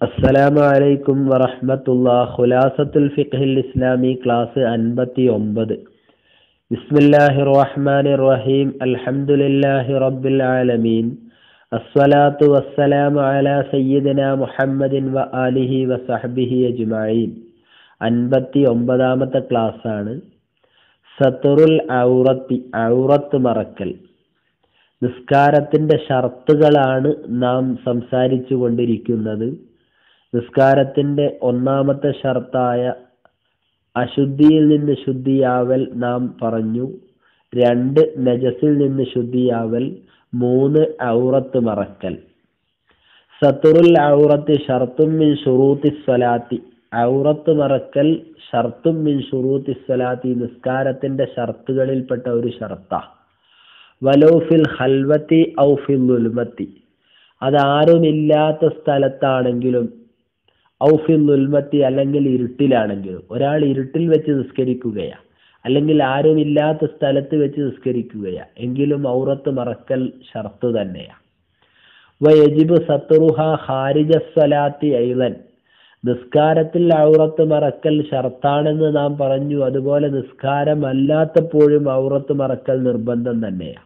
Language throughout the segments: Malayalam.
അസ്സലാമു അലൈക്കും വറഹ്മത്തുള്ളാ ഖുലാസത്തുൽ ഫിഖ്ഹിൽ ഇസ്ലാമി ക്ലാസ് അൻപത്തി ഒമ്പത് ബിസ്മില്ലാഹിർ റഹ്മാനിർ റഹീം അൽഹംദുലില്ലാഹി റബ്ബിൽ ആലമീൻ അസ്സലാത്തു വസ്സലാമു അലാ സയ്യിദിന മുഹമ്മദിൻ വ ആലിഹി വസഹ്ബിഹി അജ്മഈൻ അൻപത്തി ഒമ്പതാമത്തെ ക്ലാസ് ആണ് സത്തുറുൽ ഔറത്തി ഔറത്ത് മറക്കൽ നിസ്കാരത്തിന്റെ ഷർത്തുകളാണ് നാം സംസാരിച്ചു കൊണ്ടിരിക്കുന്നത് നിസ്കാരത്തിന്റെ ഒന്നാമത്തെ ഷർത്തായ അശുദ്ധിയിൽ നിന്ന് ശുദ്ധിയാവൽ നാം പറഞ്ഞു രണ്ട് നജസിൽ നിന്ന് ശുദ്ധിയാവൽ മൂന്ന് ഔറത്ത് മറക്കൽ സത്തുറുൽ ഔറത്ത് ഷർത്തും മിൻ ഷുറൂത്തി സ്വലാത്തി ഔറത്ത് മറക്കൽ ഷർത്തും മിൻ ഷുറൂത്തി സ്വലാത്തി നിസ്കാരത്തിന്റെ ഷർത്തുകളിൽപ്പെട്ട ഒരു ഷർത്താ വലൗ ഫിൽ ഹൽവത്തി ഔ ഫിൽ ഉൽമത്തി അതാരുമില്ലാത്ത സ്ഥലത്താണെങ്കിലും ഔ ഫിൽ ഉൽമത്തി അല്ലെങ്കിൽ ഇരുട്ടിലാണെങ്കിലും ഒരാൾ ഇരുട്ടിൽ വെച്ച് നിസ്കരിക്കുകയാ അല്ലെങ്കിൽ ആരുമില്ലാത്ത സ്ഥലത്ത് വെച്ച് നിസ്കരിക്കുകയാ എങ്കിലും ഔറത്ത് മറക്കൽ ഷർത്ത് തന്നെയാ വയജിബ് സത്തുറുഹ ഹാരിജ സ്വലാത്തി ഐലൻ നിസ്കാരത്തിൽ ഔറത്ത് മറക്കൽ ഷർത്താണെന്ന് നാം പറഞ്ഞു അതുപോലെ നിസ്കാരമല്ലാത്തപ്പോഴും ഔറത്ത് മറക്കൽ നിർബന്ധം തന്നെയാണ്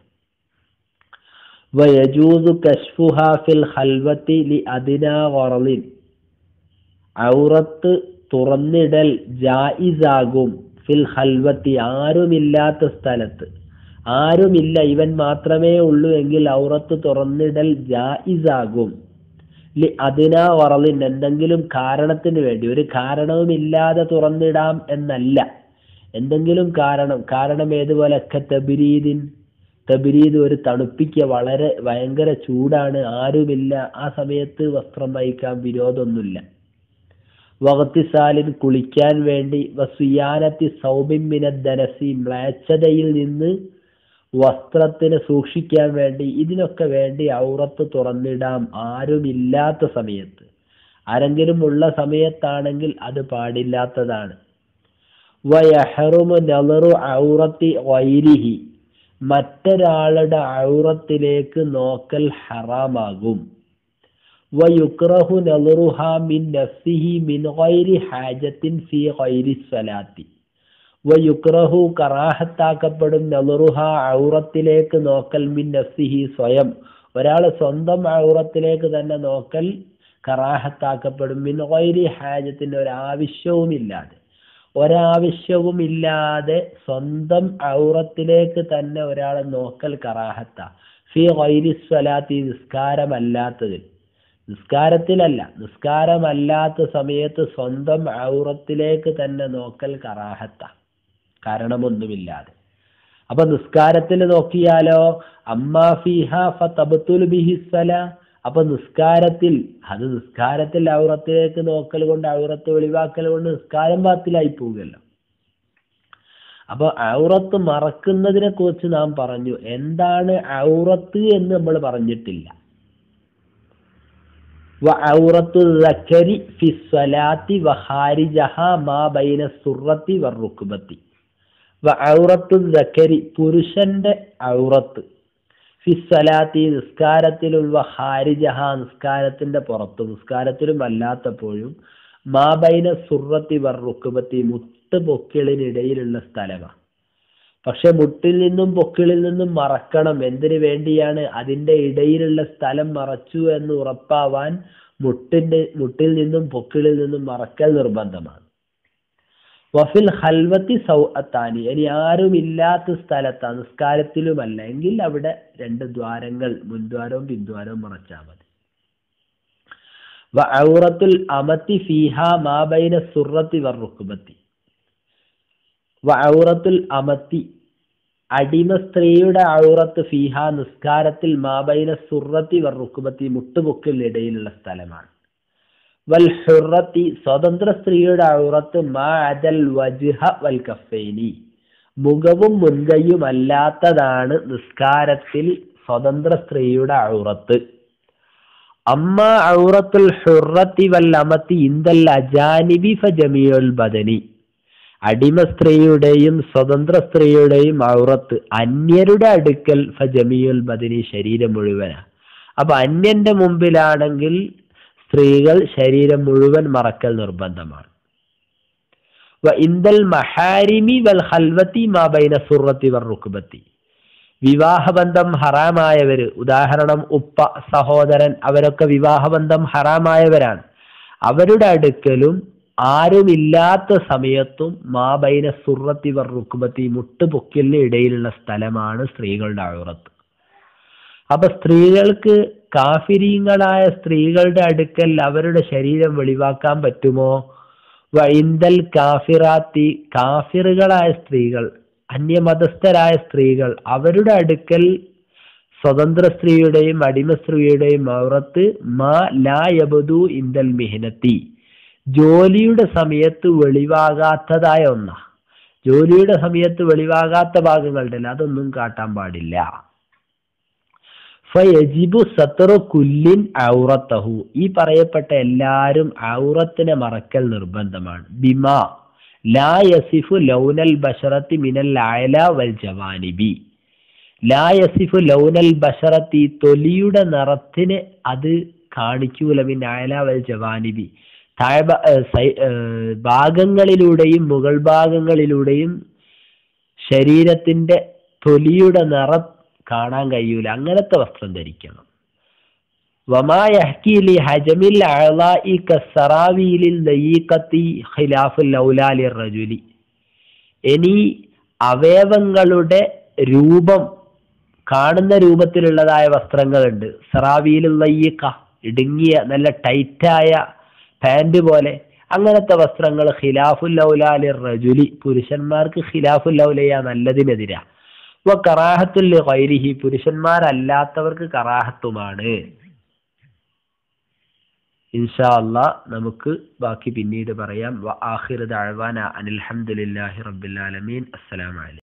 വയജൂസു കശ്ഫുഹ ഫിൽ ഹൽവത്തി ലി അദിനാ വറലിൻ ഔറത്ത് തുറന്നിടൽ ജായിസാകും ഫിൽ ഹൽവത്തി ആരുമില്ലാത്ത സ്ഥലത്ത് ആരുമില്ല ഇവൻ മാത്രമേ ഉള്ളൂ എങ്കിൽ ഔറത്ത് തുറന്നിടൽ ജായിസാകും ലി അതിനാ വറലിൻ എന്തെങ്കിലും കാരണത്തിന് വേണ്ടി ഒരു കാരണവുമില്ലാതെ തുറന്നിടാം എന്നല്ല എന്തെങ്കിലും കാരണം കാരണം ഏതുപോലൊക്കെ തബിരീദിൻ തബിരീദ് ഒരു തണുപ്പിക്ക വളരെ ഭയങ്കര ചൂടാണ് ആരുമില്ല ആ സമയത്ത് വസ്ത്രം വഹിക്കാൻ വിരോധമൊന്നുമില്ല വകത്തിസാലിൻ കുളിക്കാൻ വേണ്ടി വസുയാനത്തി സൗബിമിനദ്ദനസി മ്ലേച്ഛതയിൽ നിന്ന് വസ്ത്രത്തിന് സൂക്ഷിക്കാൻ വേണ്ടി ഇതിനൊക്കെ വേണ്ടി ഔറത്ത് തുറന്നിടാം ആരുമില്ലാത്ത സമയത്ത് ആരെങ്കിലും ഉള്ള സമയത്താണെങ്കിൽ അത് പാടില്ലാത്തതാണ് വയഹറുമു നലറു ഔറത്തി വൈരിഹി മറ്റൊരാളുടെ ഔറത്തിലേക്ക് നോക്കൽ ഹറാമാകും വയുക്റഹു നലറുഹ മിൻ നഫ്സിഹി മിൻ ഗൈരി ഹാജത്തിൻ ഫി ഗൈരി സ്വലാത്തി വയുക്റഹു കറാഹത്താക്കപ്പെടും നലറുഹ ഔറത്തിലേക്ക് നോക്കൽ മിൻ നഫ്സിഹി സ്വയം ഒരാൾ സ്വന്തം ഔറത്തിലേക്ക് തന്നെ നോക്കൽ കറാഹത്താക്കപ്പെടും മിൻ ഗൈരി ഹാജത്തിന് ഒരാവശ്യവുമില്ലാതെ ഒരാവശ്യവുമില്ലാതെ സ്വന്തം ഔറത്തിലേക്ക് തന്നെ ഒരാൾ നോക്കൽ കറാഹത്ത ഫി ഗൈരി സ്വലാത്തി നിസ്കാരമല്ലാത്തതിൽ നിസ്കാരത്തിലല്ല നിസ്കാരമല്ലാത്ത സമയത്ത് സ്വന്തം ഔറത്തിലേക്ക് തന്നെ നോക്കൽ കറാഹത്ത കാരണമൊന്നുമില്ലാതെ അപ്പൊ നിസ്കാരത്തിൽ നോക്കിയാലോ അമ്മാ ഫിഹ ഫതബ്തുൽ ബിഹിസ്സല അപ്പൊ നിസ്കാരത്തിൽ അത് നിസ്കാരത്തിൽ ഔറത്തിലേക്ക് നോക്കൽ കൊണ്ട് ഔറത്ത് ഒഴിവാക്കൽ കൊണ്ട് നിസ്കാരം ബാത്തിലായി പോവുകയല്ലോ അപ്പൊ ഔറത്ത് മറക്കുന്നതിനെ കുറിച്ച് നാം പറഞ്ഞു എന്താണ് ഔറത്ത് എന്ന് നമ്മൾ പറഞ്ഞിട്ടില്ല വഔറത്തു ദക്കരി ഫി സ്വലാത്തി വഹാരിജഹ മാ ബൈന സുറത്തി വറുക്കുബത്തി വഔറത്തു ദക്കരി പുരുഷന്റെ ഔറത്ത് ഫി സ്വലാത്തി നിസ്കാരത്തിലുള്ള ഹാരിജഹ നിസ്കാരത്തിന്റെ പുറത്ത് നിസ്കാരത്തിലും അല്ലാത്തപ്പോഴും മാ ബൈന സുറത്തി വറുക്കുബത്തി മുട്ട് പൊക്കിളിനിടയിലുള്ള സ്ഥലമാണ് പക്ഷെ മുട്ടിൽ നിന്നും പൊക്കിളിൽ നിന്നും മറക്കണം എന്തിനു വേണ്ടിയാണ് അതിന്റെ ഇടയിലുള്ള സ്ഥലം മറച്ചു എന്ന് ഉറപ്പാവാൻ മുട്ടിന്റെ മുട്ടിൽ നിന്നും പൊക്കിളിൽ നിന്നും മറക്കൽ നിർബന്ധമാണ് വഫിൽ ഹൽവത്തി സൗഅത്താനി ഇനി ആരുമില്ലാത്ത സ്ഥലത്ത് നിസ്കാരത്തിലുമല്ല എങ്കിൽ അവിടെ രണ്ട് ദ്വാരങ്ങൾ മുൻദ്വാരവും പിൻദ്വാരവും മറച്ചാൽ മതി വഔറത്തുൽ അമത്തി ഫീഹ മാബൈന സുറത്തി വറുക്കുബത്തി വഔറത്തുൽ അമത്തി അടിമ സ്ത്രീയുടെ ഔറത്ത് ഫീഹ നിസ്കാരത്തിൽ മാബൈന സുറത്തി വറുക്കുബത്തി മുട്ടുപൊക്കിലിടയിലുള്ള സ്ഥലമാണ് വൽ ഹുറത്തി സ്വതന്ത്ര സ്ത്രീയുടെ ഔറത്ത് മാ അദൽ വജ്ഹ വൽ കഫൈനി മുഖവും മുൻകൈയും അല്ലാത്തതാണ് നിസ്കാരത്തിൽ സ്വതന്ത്ര സ്ത്രീയുടെ ഔറത്ത് അമ്മ ഔറത്തുൽ ഹുറത്തി വൽ അമത്തി ഇന്ദൽ അജാനിബി ഫജമിയുൽ ബദനി അടിമ സ്ത്രീയുടെയും സ്വതന്ത്ര സ്ത്രീയുടെയും ഔറത്ത് അന്യരുടെ അടുക്കൽ ഫജമിയുൽ ബദനി ശരീരം മുഴുവനാ അപ്പൊ അന്യന്റെ മുമ്പിലാണെങ്കിൽ സ്ത്രീകൾ ശരീരം മുഴുവൻ മറക്കൽ നിർബന്ധമാണ് വ ഇന്ദൽ മഹാരിമി വൽ ഹൽവത്തി മാ ബൈന സുറത്തി വർ റുക്ബത്തി വിവാഹബന്ധം ഹറാമായവര് ഉദാഹരണം ഉപ്പ സഹോദരൻ അവരൊക്കെ വിവാഹബന്ധം ഹറാമായവരാണ് അവരുടെ അടുക്കലും ആരുമില്ലാത്ത സമയത്തും മാബൈന സുറത്തി വർ റുക്ബത്തി മുട്ടുപൊക്കലിന് ഇടയിലുള്ള സ്ഥലമാണ് സ്ത്രീകളുടെ അഴുറത്ത് അപ്പൊ സ്ത്രീകൾക്ക് കാഫിരീങ്ങളായ സ്ത്രീകളുടെ അടുക്കൽ അവരുടെ ശരീരം വെളിവാക്കാൻ പറ്റുമോ വൈന്തൽ കാഫിറാത്തി കാഫിറുകളായ സ്ത്രീകൾ അന്യമതസ്ഥരായ സ്ത്രീകൾ അവരുടെ അടുക്കൽ സ്വതന്ത്ര സ്ത്രീയുടെയും അടിമ സ്ത്രീയുടെയും ഔറത്ത് മാ ലാ യബദു ഇന്ദൽ മിഹനത്തി ജോലിയുടെ സമയത്ത് വെളിവാകാത്തതായ ഒന്ന ജോലിയുടെ സമയത്ത് വെളിവാകാത്ത ഭാഗങ്ങളുണ്ടല്ലോ അതൊന്നും കാട്ടാൻ പാടില്ല ഫയജിബു സത്തറു കുല്ലിൻ ഔറത്തഹു ഈ പറയപ്പെട്ട എല്ലാരും ഔറത്തിനെ മറക്കൽ നിർബന്ധമാണ് ബിമാ ലാ യസിഫു ലൗനൽ ബഷറത്തി മിനൽ അയല വൽ ജവാനിബി ലാ യസിഫു ലൗനൽ ബഷറത്തി തൊലിയുടെ നിറത്തിന് അത് കാണിക്കൂല മിൻ അയല വൽ ജവാനിബി താഴെ ഭാ- ഏ, സൈ- ഏ, ഭാഗങ്ങളിലൂടെയും മുകൾ ഭാഗങ്ങളിലൂടെയും ശരീരത്തിന്റെ തൊലിയുടെ നിറം കാണാൻ കഴിയൂല അങ്ങനത്തെ വസ്ത്രം ധരിക്കണം വമാ യഹ്കി ലി ഹജമിൽ അഅളാഇ കസറാവീലിൽ ദയീഖത്തി ഖിലാഫുൽ ഔലാലി റജുലി ഇനി അവയവങ്ങളുടെ രൂപം കാണുന്ന രൂപത്തിലുള്ളതായ വസ്ത്രങ്ങളുണ്ട് സറാവീലുൽ ദയീഖ ഇടുങ്ങിയ നല്ല ടൈറ്റായ പാന്റ് പോലെ അങ്ങനത്തെ വസ്ത്രങ്ങൾ ഖിലാഫുൽ ഔലാലി റജുലി പുരുഷന്മാർക്ക് ഖിലാഫുൽ ഔലയ നല്ലതിനെതിരാ വ കറാഹത്തുൽ ഗൈരിഹി പുരുഷന്മാരല്ലാത്തവർക്ക് കറാഹത്തുമാണ് ഇൻഷാ അല്ലാ നമുക്ക് ബാക്കി പിന്നീട് പറയാം വ ആഖിറു ദഅവാന അനിൽ ഹംദുലില്ലാഹി റബ്ബിൽ ആലമീൻ അസ്സലാമു അലൈക്കും